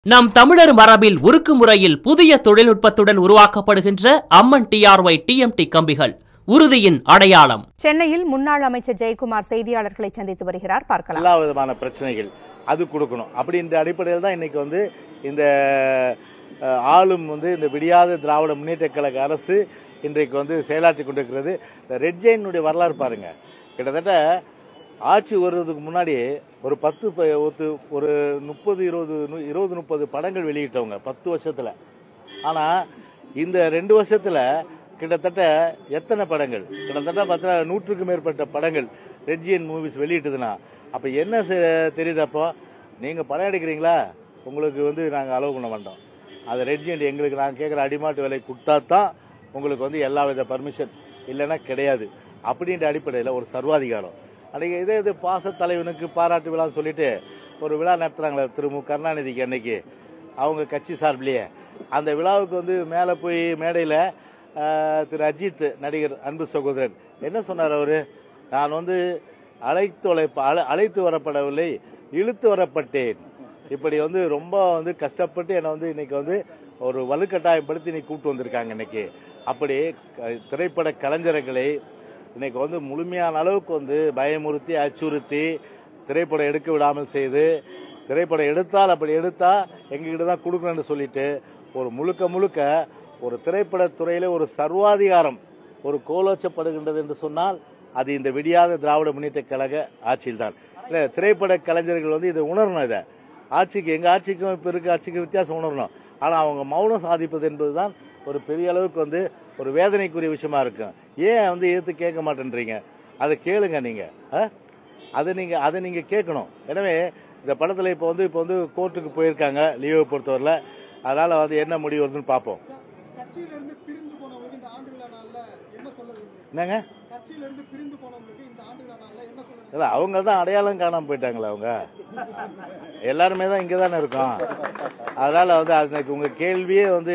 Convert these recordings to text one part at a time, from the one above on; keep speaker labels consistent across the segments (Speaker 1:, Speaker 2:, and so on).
Speaker 1: நம் தமிழர் மரபில் உருக்கு முறையில் புதிய தொழில்நுட்பத்துடன் உருவாக்கப்படுகின்ற அம்மன் டிஆர்ஒய் டிஎம்டி கம்பிகள் உறுதியின் அடையாளம்
Speaker 2: சென்னையில் முன்னாள் அமைச்சர் ஜெயக்குமார் செய்தியாளர்களை சந்தித்து வருகிறார் பார்க்கலாம்
Speaker 3: எல்லா விதமான பிரச்சனைகள் அது கொடுக்கணும் அப்படின்ற அடிப்படையில் தான் இன்னைக்கு வந்து இந்த அஹ், ஆளும் வந்து இந்த விடியாத திராவிட முன்னேற்ற கழக அரசு இன்றைக்கு வந்து செயலாற்றி கொண்டிருக்கிறது இந்த ரெட் ஜெயினுடைய வரலாறு பாருங்க கிட்டத்தட்ட ஆட்சி வருவதுக்கு முன்னாடி ஒரு பத்து ப- ஒத்து- ஒரு முப்பது இருபது நு- இருபது முப்பது படங்கள் வெளியிட்டவங்க பத்து வருஷத்துல ஆனா இந்த ரெண்டு வருஷத்துல கிட்டத்தட்ட எத்தனை படங்கள் கிட்டத்தட்ட பார்த்தா நூற்றுக்கும் மேற்பட்ட படங்கள் ரெட்ஜியன் மூவிஸ் வெளியிட்டதுன்னா அப்ப என்ன செ- தெரியுது அப்போ நீங்க படம் எடுக்கிறீங்களா உங்களுக்கு வந்து நாங்க அலோவ் பண்ண மாட்டோம் அது ரெட்ஜியன் எங்களுக்கு நாங்க கேட்குற அடிமாட்டு விலை கொடுத்தா தான் உங்களுக்கு வந்து எல்லா வித பர்மிஷன் இல்லைன்னா கிடையாது அப்படின்ற அடிப்படையில் ஒரு சர்வாதிகாரம் அன்றைக்கி இதே இது பாச தலைவனுக்கு பாராட்டு விழான்னு சொல்லிட்டு ஒரு விழா நடத்துறாங்களே திரு மு கருணாநிதிக்கு அன்னைக்கு அவங்க கட்சி சார்பிலேயே அந்த விழாவுக்கு வந்து மேலே போய் மேடையில் திரு அஜித் நடிகர் அன்பு சகோதரன் என்ன சொன்னார் அவரு நான் வந்து அழைத்து வளைப்ப- அழை- அழைத்து வரப்படவில்லை இழுத்து வரப்பட்டேன் இப்படி வந்து ரொம்ப வந்து கஷ்டப்பட்டு என்னை வந்து இன்னைக்கு வந்து ஒரு வலுக்கட்டாயப்படுத்தி நீ கூப்பிட்டு வந்திருக்காங்க இன்னைக்கு அப்படி க- திரைப்பட கலைஞர்களை இன்னைக்கு வந்து முழுமையான அளவுக்கு வந்து பயமுறுத்தி அச்சுறுத்தி திரைப்படம் எடுக்க விடாமல் செய்து திரைப்படம் எடுத்தால் அப்படி எடுத்தா எங்ககிட்ட தான் கொடுக்கணும்னு சொல்லிட்டு ஒரு முழுக்க முழுக்க ஒரு திரைப்படத் துறையில ஒரு சர்வாதிகாரம் ஒரு கோலோச்சப்படுகின்றது என்று சொன்னால் அது இந்த விடியாத திராவிட முன்னேற்ற கழக ஆட்சியில் தான் இல்ல திரைப்பட கலைஞர்கள் வந்து இதை உணரணும் இதை ஆட்சிக்கு எங்க ஆட்சிக்கும் இப்ப இருக்க ஆட்சிக்கும் வித்தியாசம் உணரணும் ஆனா அவங்க மௌனம் சாதிப்பது என்பதுதான் ஒரு பெரிய அளவுக்கு வந்து ஒரு வேதனைக்குரிய விஷயமா இருக்கும் ஏன் வந்து எதிர்த்து கேட்க மாட்டேன்றீங்க அதை கேளுங்க நீங்க ஆ? அதை நீங்க அதை நீங்க கேட்கணும் எனவே இந்த படத்துல இப்போ வந்து இப்போ வந்து கோர்ட்டுக்கு போயிருக்காங்க லீவை பொறுத்தவரையில அதனால வந்து என்ன முடிவு வருதுன்னு பார்ப்போம்
Speaker 4: கட்சியிலிருந்து பிரிந்து போனவங்களுக்கு இந்த ஆண்டுகள நாள்ல என்ன சொல்ல விரும்புறீங்க
Speaker 3: என்னங்க
Speaker 4: கட்சியிலிருந்து பிரிந்து போனவங்களுக்கு இந்த ஆண்டுகள நாள்ல என்ன சொல்ல விரும்புறீங்க?
Speaker 3: இல்ல அவங்க தான் அடையாளம் காணாம போயிட்டாங்களா அவங்க எல்லாருமே தான் இங்க தானே இருக்கோம் அதனால வந்து அதுக்கு உங்க கேள்வியே வந்து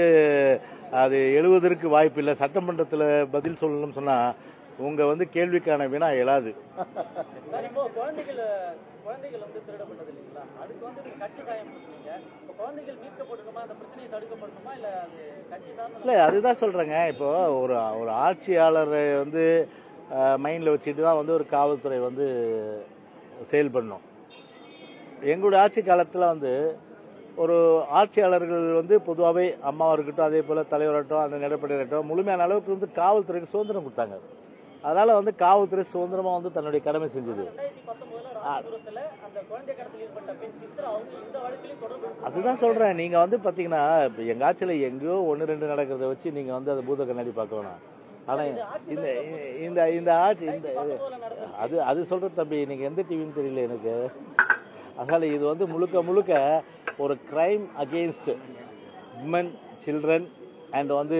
Speaker 3: அது எழுவதற்கு வாய்ப்பு இல்லை சட்டமன்றத்துல பதில் சொல்லணும்னு சொன்னா உங்க வந்து கேள்விக்கான வினா எழாது
Speaker 5: சார் இப்போ குழந்தைகள் குழந்தைகள் வந்து திருடப்பட்டது இல்லைங்களா அதுக்கு வந்து நீங்க கட்சி சாயம் கொடுக்குறீங்க இப்போ குழந்தைகள் மீட்கப்படணுமா அந்த பிரச்சனையை தடுக்கப்படணுமா இல்ல அது கட்சி சார்ந்த
Speaker 3: இல்ல அதுதான் சொல்றேங்க இப்போ ஒரு ஒரு ஆட்சியாளரை வந்து மைண்ட்ல வச்சுட்டு தான் வந்து ஒரு காவல்துறை வந்து செயல்படணும் எங்களுடைய ஆட்சி காலத்துல வந்து ஒரு ஆட்சியாளர்கள் வந்து பொதுவாகவே அம்மாவா இருக்கட்டும் அதே போல தலைவராகட்டும் அந்த நடைபெற இருக்கட்டும் முழுமையான அளவுக்கு வந்து காவல்துறைக்கு சுதந்திரம் கொடுத்தாங்க அதனால வந்து காவல்துறை சுதந்திரமா வந்து தன்னுடைய கடமை செஞ்சது
Speaker 5: ரெண்டாயிரத்தி பத்தொன்பதுல ராமபுரத்துல அந்த குழந்தை கடத்தல் ஈடுபட்ட பெண் சித்ரா அவங்க இந்த வழக்கிலையும் தொடர்பு இருக்கு.
Speaker 3: அதுதான் சொல்றேன் நீங்க வந்து பாத்தீங்கன்னா இப்ப எங்க ஆட்சியில எங்கேயோ ஒன்னு ரெண்டு நடக்கிறத வச்சு நீங்க வந்து அது பூத கண்ணாடி பார்க்க வேணாம் ஆனா இந்த இந்த இந்த ஆட்சி இந்த அது அது சொல்ற தம்பி நீங்க எந்த டிவின்னு தெரியல எனக்கு அதனால இது வந்து முழுக்க முழுக்க ஒரு crime against woman children and வந்து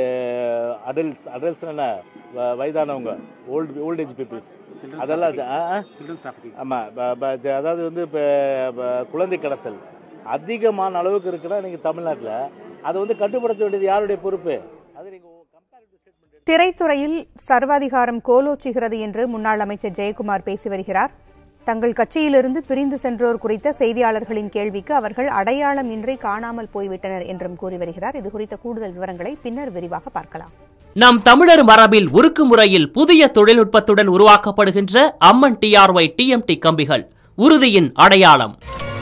Speaker 3: அடல்ட்ஸ் அடல்ட்ஸ் என்ன வ- வயதானவங்க ஓல்டு ஓல்ட் ஏஜ் பீப்புள்ஸ் அதெல்லாம் அது- ஆ, ஆ. ஆமா ப- ப- ஜ- அதாவது வந்து இப்ப ப- குழந்தை கடத்தல் அதிகமான அளவுக்கு இருக்குன்னா நீங்க தமிழ்நாட்டுல அதை வந்து கட்டுப்படுத்த வேண்டியது யாருடைய பொறுப்பு அது நீங்க comparative statement
Speaker 2: திரைத்துறையில் சர்வாதிகாரம் கோலோச்சுகிறது என்று முன்னாள் அமைச்சர் ஜெயக்குமார் பேசி வருகிறார் தங்கள் கட்சியிலிருந்து பிரிந்து சென்றோர் குறித்த செய்தியாளர்களின் கேள்விக்கு அவர்கள் அடையாளம் இன்றி காணாமல் போய்விட்டனர் என்றும் கூறி வருகிறார் இது குறித்த கூடுதல் விவரங்களை பின்னர் விரிவாக பார்க்கலாம்
Speaker 1: நம் தமிழர் மரபில் உருக்கு முறையில் புதிய தொழில்நுட்பத்துடன் உருவாக்கப்படுகின்ற அம்மன் டிஆர்ஒய் டிஎம்டி கம்பிகள் உறுதியின் அடையாளம்